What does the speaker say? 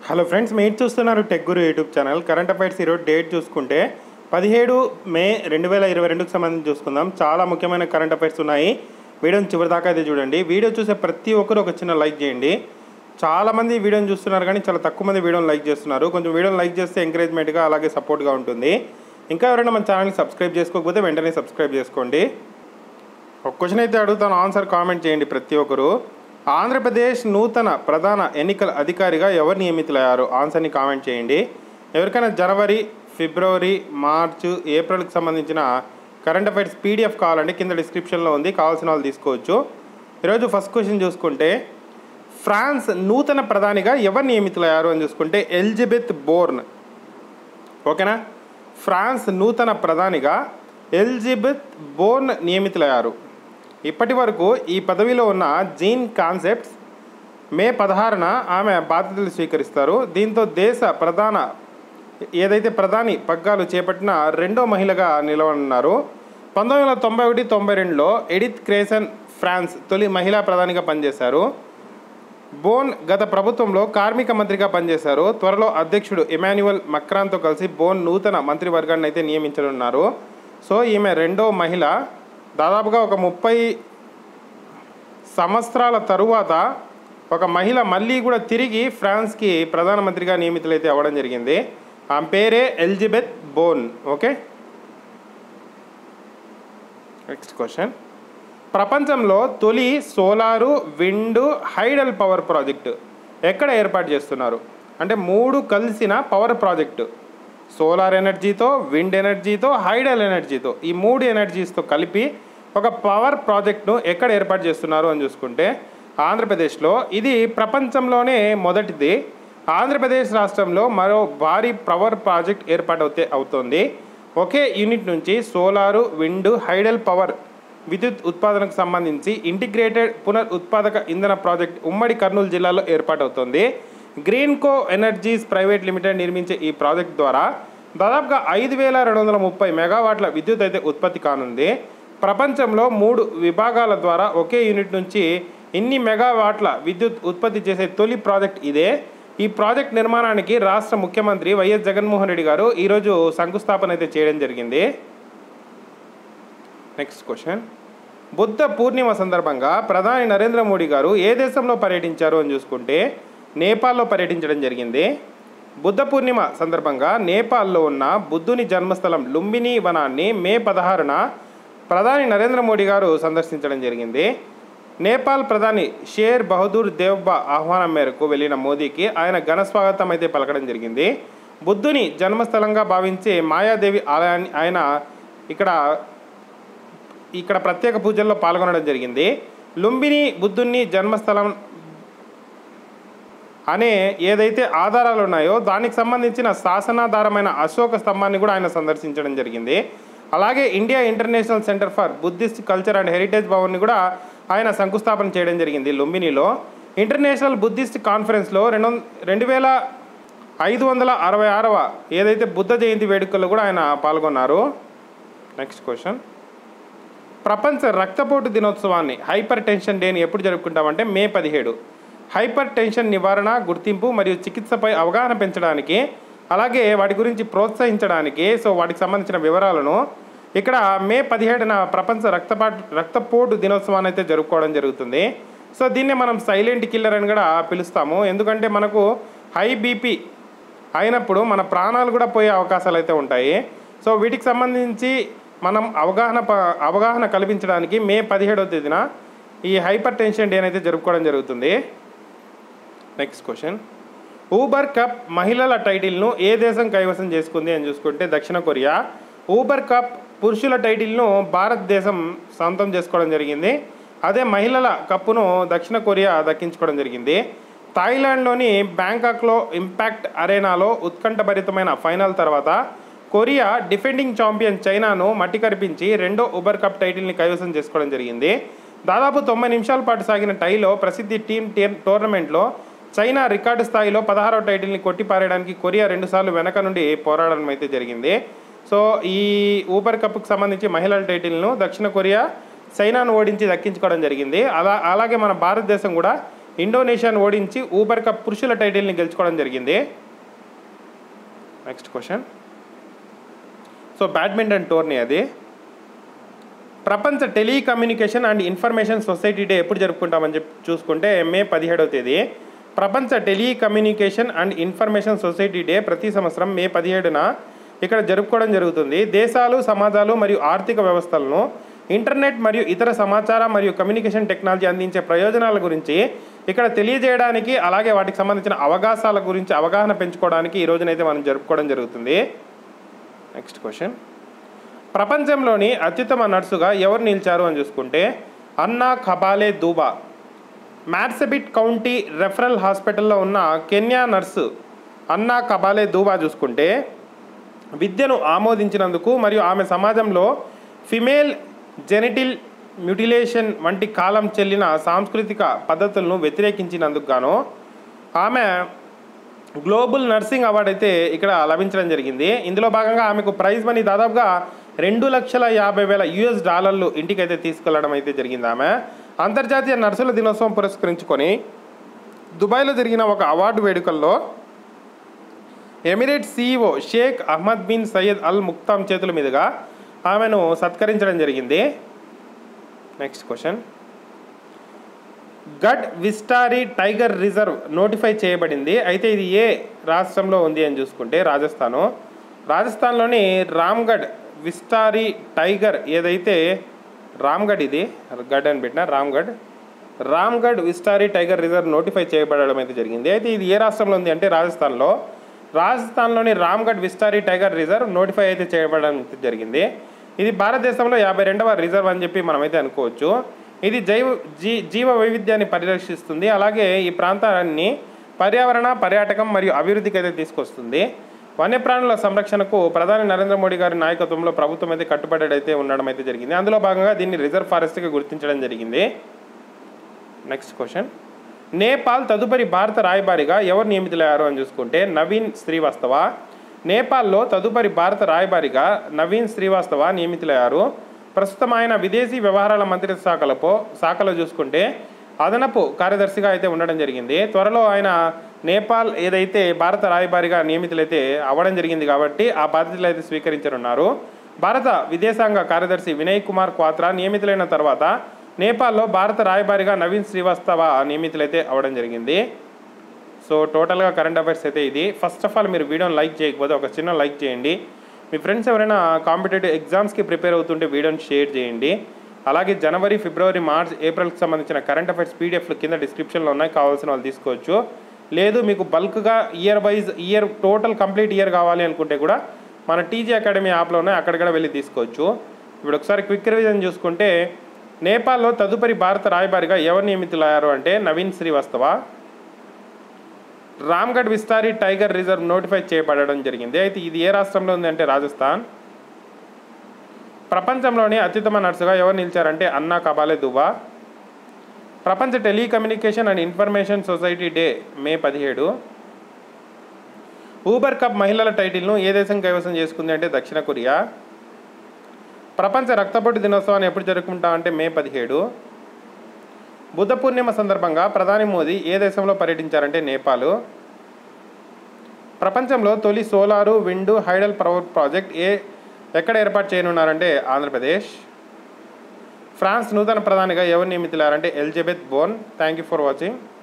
hello friends మీరు చూస్తున్నారు tech guru YouTube channel current affairs ఈరోజు డేట్ చూసుకుంటే పదిహేడు మే రెండు వేల ఇరవై రెండుకి సంబంధించి చూసుకుందాం చాలా ముఖ్యమైన కరెంట్ అఫైర్స్ ఉన్నాయి వీడియోని చివరి దాకా అయితే చూడండి వీడియో చూసే ప్రతి ఒక్కరు ఒక చిన్న లైక్ చేయండి చాలామంది వీడియోని చూస్తున్నారు కానీ చాలా తక్కువ మంది వీడియోని లైక్ చేస్తున్నారు కొంచెం వీడియోని లైక్ చేస్తే ఎంకరేజ్మెంట్గా అలాగే సపోర్ట్గా ఉంటుంది ఇంకా ఎవరైనా మన ఛానల్ని సబ్స్క్రైబ్ చేసుకోకపోతే వెంటనే సబ్స్క్రైబ్ చేసుకోండి ఒక క్వశ్చన్ అయితే అడుగుతాను ఆన్సర్ కామెంట్ చేయండి ప్రతి ఒక్కరు ఆంధ్రప్రదేశ్ నూతన ప్రధాన ఎన్నికల అధికారిగా ఎవరు నియమితులయ్యారు ఆన్సర్ని కామెంట్ చేయండి ఎవరికైనా జనవరి ఫిబ్రవరి మార్చ్ ఏప్రిల్కి సంబంధించిన కరెంట్ అఫైర్స్ పీడిఎఫ్ కావాలంటే కింద డిస్క్రిప్షన్లో ఉంది కావాల్సిన వాళ్ళు తీసుకోవచ్చు ఈరోజు ఫస్ట్ క్వశ్చన్ చూసుకుంటే ఫ్రాన్స్ నూతన ప్రధానిగా ఎవరు నియమితులయ్యారు అని చూసుకుంటే ఎలిజబెత్ బోర్న్ ఓకేనా ఫ్రాన్స్ నూతన ప్రధానిగా ఎలిజబెత్ బోర్న్ నియమితులయ్యారు ఇప్పటి వరకు ఈ పదవిలో ఉన్న జీన్ కాన్సెప్ట్స్ మే పదహారున ఆమె బాధ్యతలు స్వీకరిస్తారు దీంతో దేశ ప్రధాన ఏదైతే ప్రధాని పగ్గాలు చేపట్టిన రెండో మహిళగా నిలవనున్నారు పంతొమ్మిది వందల తొంభై ఒకటి తొంభై రెండులో ఎడిత్ క్రేసన్ ఫ్రాన్స్ తొలి మహిళా ప్రధానిగా పనిచేశారు బోన్ గత ప్రభుత్వంలో కార్మిక మంత్రిగా పనిచేశారు త్వరలో అధ్యక్షుడు ఎమాన్యువల్ మక్రాన్తో కలిసి బోన్ నూతన మంత్రివర్గాన్ని అయితే నియమించనున్నారు సో ఈమె రెండో మహిళ దాదాపుగా ఒక ముప్పై సంవత్సరాల తరువాత ఒక మహిళ మళ్ళీ కూడా తిరిగి ఫ్రాన్స్కి ప్రధానమంత్రిగా నియమితులైతే అవ్వడం జరిగింది ఆమె పేరే Elizabeth Bone okay next question ప్రపంచంలో తొలి solar wind hydel power project ఎక్కడ ఏర్పాటు చేస్తున్నారు అంటే మూడు కలిసిన పవర్ ప్రాజెక్టు సోలార్ ఎనర్జీతో విండ్ ఎనర్జీతో హైడల్ ఎనర్జీతో ఈ మూడు ఎనర్జీస్తో కలిపి ఒక పవర్ ప్రాజెక్ట్ను ఎక్కడ ఏర్పాటు చేస్తున్నారు అని చూసుకుంటే ఆంధ్రప్రదేశ్లో ఇది ప్రపంచంలోనే మొదటిది ఆంధ్రప్రదేశ్ రాష్ట్రంలో మరో భారీ పవర్ ప్రాజెక్ట్ ఏర్పాటు అవుతే అవుతోంది ఒకే యూనిట్ నుంచి సోలారు విండ్ హైడల్ పవర్ విద్యుత్ ఉత్పాదనకు సంబంధించి ఇంటిగ్రేటెడ్ పునర్ ఉత్పాదక ఇంధన ప్రాజెక్ట్ ఉమ్మడి కర్నూలు జిల్లాలో ఏర్పాటవుతోంది Greenko energies private limited నిర్మించే ఈ ప్రాజెక్ట్ ద్వారా దాదాపుగా ఐదు వేల రెండు వందల ముప్పై మెగావాట్ల విద్యుత్ అయితే ఉత్పత్తి కానుంది ప్రపంచంలో మూడు విభాగాల ద్వారా ఒకే యూనిట్ నుంచి ఇన్ని మెగావాట్ల విద్యుత్ ఉత్పత్తి చేసే తొలి ప్రాజెక్ట్ ఇదే ఈ ప్రాజెక్ట్ నిర్మాణానికి రాష్ట్ర ముఖ్యమంత్రి వైఎస్ జగన్మోహన్ రెడ్డి గారు ఈరోజు శంకుస్థాపన అయితే చేయడం జరిగింది నెక్స్ట్ క్వశ్చన్ బుద్ధ పూర్ణిమ సందర్భంగా ప్రధాని నరేంద్ర మోడీ గారు ఏ దేశంలో పర్యటించారు అని చూసుకుంటే నేపాల్లో పర్యటించడం జరిగింది బుద్ధ పూర్ణిమ సందర్భంగా నేపాల్లో ఉన్న బుద్ధుని జన్మస్థలం లుంబిని వనాన్ని మే పదహారున ప్రధాని నరేంద్ర మోడీ గారు సందర్శించడం జరిగింది నేపాల్ ప్రధాని షేర్ బహదూర్ దేవ్బా ఆహ్వానం మేరకు వెళ్ళిన మోదీకి ఆయన ఘన స్వాగతం అయితే పలకడం జరిగింది బుద్ధుని జన్మస్థలంగా భావించే మాయాదేవి ఆలయాన్ని ఆయన ఇక్కడ ఇక్కడ ప్రత్యేక పూజల్లో పాల్గొనడం జరిగింది లుంబిని బుద్ధుని జన్మస్థలం అనే ఏదైతే ఆధారాలు ఉన్నాయో దానికి సంబంధించిన శాసనాధారమైన అశోక స్తంభాన్ని కూడా ఆయన సందర్శించడం జరిగింది అలాగే India International Centre for Buddhist Culture and Heritage భవన్ని కూడా ఆయన శంకుస్థాపన చేయడం జరిగింది లుంబినిలో ఇంటర్నేషనల్ బుద్ధిస్ట్ కాన్ఫరెన్స్లో రెండు రెండు వేల ఐదు వందల అరవై ఆరవ ఏదైతే బుద్ధ జయంతి వేడుకల్లో కూడా ఆయన పాల్గొన్నారు నెక్స్ట్ క్వశ్చన్ ప్రపంచ రక్తపోటు దినోత్సవాన్ని హైపర్ టెన్షన్ డేని ఎప్పుడు జరుపుకుంటామంటే మే పదిహేడు హైపర్ టెన్షన్ నివారణ గుర్తింపు మరియు చికిత్సపై అవగాహన పెంచడానికి అలాగే వాటి గురించి ప్రోత్సహించడానికి సో వాటికి సంబంధించిన వివరాలను ఇక్కడ మే పదిహేడున ప్రపంచ రక్తపాటు రక్తపోటు దినోత్సవాన్ని అయితే జరుపుకోవడం జరుగుతుంది సో దీన్నే మనం సైలెంట్ కిల్లర్ అని కూడా పిలుస్తాము ఎందుకంటే మనకు హై బీపీ అయినప్పుడు మన ప్రాణాలు కూడా పోయే అవకాశాలు అయితే ఉంటాయి సో వీటికి సంబంధించి మనం అవగాహన ప- అవగాహన కల్పించడానికి మే పదిహేడవ తేదీన ఈ హైపర్ టెన్షన్ డే అయితే జరుపుకోవడం జరుగుతుంది నెక్స్ట్ క్వశ్చన్ ఊబర్ కప్ మహిళల టైటిల్ను ఏ దేశం కైవసం చేసుకుంది అని చూసుకుంటే దక్షిణ కొరియా ఊబర్ కప్ పురుషుల టైటిల్ను భారతదేశం సొంతం చేసుకోవడం జరిగింది అదే మహిళల కప్పును దక్షిణ కొరియా దక్కించుకోవడం జరిగింది థాయిలాండ్లోని బ్యాంకాక్లో ఇంపాక్ట్ అరేనాలో ఉత్కంఠభరితమైన ఫైనల్ తర్వాత కొరియా డిఫెండింగ్ ఛాంపియన్ చైనాను మట్టి కరిపించి రెండో ఉబర్ కప్ టైటిల్ని కైవసం చేసుకోవడం జరిగింది దాదాపు తొంభై నిమిషాల పాటు సాగిన టైలో ప్రసిద్ధి టీం టీం టోర్నమెంట్లో చైనా రికార్డు స్థాయిలో పదహారవ టైటిల్ని కొట్టిపారేయడానికి కొరియా రెండుసార్లు వెనక నుండి పోరాడడం అయితే జరిగింది సో ఈ ఊబర్ కప్కు సంబంధించి మహిళల టైటిల్ను దక్షిణ కొరియా చైనాను ఓడించి దక్కించుకోవడం జరిగింది అలా అలాగే మన భారతదేశం కూడా ఇండోనేషియాను ఓడించి ఊబర్ కప్ పురుషుల టైటిల్ని గెలుచుకోవడం జరిగింది next question so badminton tourney అది ప్రపంచ telecommunication and information society day ఎప్పుడు జరుపుకుంటామని చెప్పి చూసుకుంటే మే పదిహేడవ తేదీ ప్రపంచ telecommunication and information society day ప్రతి సంవత్సరం మే పదిహేడున ఇక్కడ జరుపుకోవడం జరుగుతుంది దేశాలు సమాజాలు మరియు ఆర్థిక వ్యవస్థలను ఇంటర్నెట్ మరియు ఇతర సమాచార మరియు కమ్యూనికేషన్ టెక్నాలజీ అందించే ప్రయోజనాల గురించి ఇక్కడ తెలియజేయడానికి అలాగే వాటికి సంబంధించిన అవకాశాల గురించి అవగాహన పెంచుకోవడానికి ఈ రోజునైతే మనం జరుపుకోవడం జరుగుతుంది నెక్స్ట్ క్వశ్చన్ ప్రపంచంలోని అత్యుత్తమ నర్సుగా ఎవరు నిలిచారు అని చూసుకుంటే అన్నా ఖబాలే దూబా మ్యాట్సబిట్ కౌంటీ రెఫరల్ హాస్పిటల్లో ఉన్న కెన్యా నర్సు అన్నా కబాలే దూబా చూసుకుంటే విద్యను ఆమోదించినందుకు మరియు ఆమె సమాజంలో ఫిమేల్ జెనిటిల్ మ్యూటిలేషన్ వంటి కాలం చెల్లిన సాంస్కృతిక పద్ధతులను వ్యతిరేకించినందుకు గాను ఆమె గ్లోబల్ నర్సింగ్ అవార్డు అయితే ఇక్కడ లభించడం జరిగింది ఇందులో భాగంగా ఆమెకు ప్రైజ్ మనీ దాదాపుగా రెండు లక్షల యాభై వేల యుఎస్ డాలర్లు ఇంటికైతే తీసుకెళ్లడం అయితే జరిగింది ఆమె అంతర్జాతీయ నర్సుల దినోత్సవం పురస్కరించుకొని దుబాయ్లో జరిగిన ఒక అవార్డు వేడుకల్లో Emirates CEO Sheikh Ahmed bin Saeed Al Maktoum చేతుల మీదుగా ఆమెను సత్కరించడం జరిగింది next question Garh Vishdhari tiger reserve notify చేయబడింది అయితే ఇది ఏ రాష్ట్రంలో ఉంది అని చూసుకుంటే రాజస్థాను రాజస్థాన్లోని రామ్గఢ్ విస్టారీ టైగర్ ఏదైతే రామ్గఢ్ ఇది గడ్ అని పెట్టిన Ramgarh Ramgarh Vishdhari tiger reserve notify చేయబడడం అయితే జరిగింది అయితే ఇది ఏ రాష్ట్రంలో ఉంది అంటే రాజస్థాన్లో రాజస్థాన్లోని Ramgarh Vishdhari tiger reserve notify అయితే చేయబడడం అయితే జరిగింది ఇది భారతదేశంలో యాభై రెండవ రిజర్వ్ అని చెప్పి మనమైతే అనుకోవచ్చు ఇది జైవ జీ జీవ వైవిధ్యాన్ని పరిరక్షిస్తుంది అలాగే ఈ ప్రాంతాన్ని పర్యావరణ పర్యాటకం మరియు అభివృద్ధికి అయితే తీసుకొస్తుంది వన్యప్రాణుల సంరక్షణకు ప్రధాని నరేంద్ర మోడీ గారి నాయకత్వంలో ప్రభుత్వం అయితే కట్టుబడి అయితే ఉండడం అయితే జరిగింది అందులో భాగంగా దీన్ని రిజర్వ్ ఫారెస్ట్గా గుర్తించడం జరిగింది నెక్స్ట్ క్వశ్చన్ నేపాల్ తదుపరి భారత రాయబారిగా ఎవరు నియమితులయ్యారు అని చూసుకుంటే నవీన్ శ్రీవాస్తవ నేపాల్లో తదుపరి భారత రాయబారిగా నవీన్ శ్రీవాస్తవ నియమితులయ్యారు ప్రస్తుతం ఆయన విదేశీ వ్యవహారాల మంత్రిత్వ శాఖలపో శాఖలో చూసుకుంటే అదనపు కార్యదర్శిగా అయితే ఉండడం జరిగింది త్వరలో ఆయన నేపాల్ ఏదైతే భారత రాయబారిగా నియమితులైతే అవ్వడం జరిగింది కాబట్టి ఆ బాధ్యతలు అయితే స్వీకరించనున్నారు భారత విదేశాంగ కార్యదర్శి వినయ్ కుమార్ క్వాత్రా నియమితులైన తర్వాత నేపాల్లో భారత రాయబారిగా నవీన్ శ్రీవాస్తవ నియమితులైతే అవ్వడం జరిగింది సో టోటల్గా కరెంట్ అఫైర్స్ అయితే ఇది ఫస్ట్ ఆఫ్ ఆల్ మీరు వీడియోని లైక్ చేయకపోతే ఒక చిన్న లైక్ చేయండి మీ ఫ్రెండ్స్ ఎవరైనా కాంపిటేటివ్ ఎగ్జామ్స్కి ప్రిపేర్ అవుతుంటే వీడియోని షేర్ చేయండి అలాగే జనవరి ఫిబ్రవరి మార్చ్ ఏప్రిల్కి సంబంధించిన కరెంట్ అఫైర్స్ పీడిఎఫ్లు కింద డిస్క్రిప్షన్లో ఉన్నాయి కావాల్సిన వాళ్ళు తీసుకోవచ్చు లేదు మీకు బల్క్గా year wise year total complete year కావాలి అనుకుంటే కూడా మన టీజీ అకాడమీ యాప్లో ఉన్నాయి అక్కడ కూడా వెళ్ళి తీసుకోవచ్చు ఇప్పుడు ఒకసారి క్విక్ రివిజన్ చూసుకుంటే నేపాల్లో తదుపరి భారత రాయబారిగా ఎవరు నియమితులయ్యారు అంటే Naveen Srivastava Ramgarh Vishdhari tiger reserve notify చేయబడడం జరిగింది అయితే ఇది ఏ రాష్ట్రంలో ఉంది అంటే రాజస్థాన్ ప్రపంచంలోనే అత్యుత్తమ నర్సుగా ఎవరు నిలిచారంటే అన్నా కబాలే దుబా ప్రపంచ telecommunication and information society day May పదిహేడు ఊబర్ కప్ మహిళల టైటిల్ను ఏ దేశం కైవసం చేసుకుంది అంటే దక్షిణ కొరియా ప్రపంచ రక్తపోటు దినోత్సవాన్ని ఎప్పుడు జరుపుకుంటాం అంటే మే పదిహేడు బుద్ధ పూర్ణిమ సందర్భంగా ప్రధాని మోదీ ఏ దేశంలో పర్యటించారంటే నేపాల్ ప్రపంచంలో తొలి solar wind hydel power project ఏ ఎక్కడ ఏర్పాటు చేయనున్నారంటే ఆంధ్రప్రదేశ్ ఫ్రాన్స్ నూతన ప్రధానిగా ఎవరు నియమితులారంటే Elizabeth Borne thank you for watching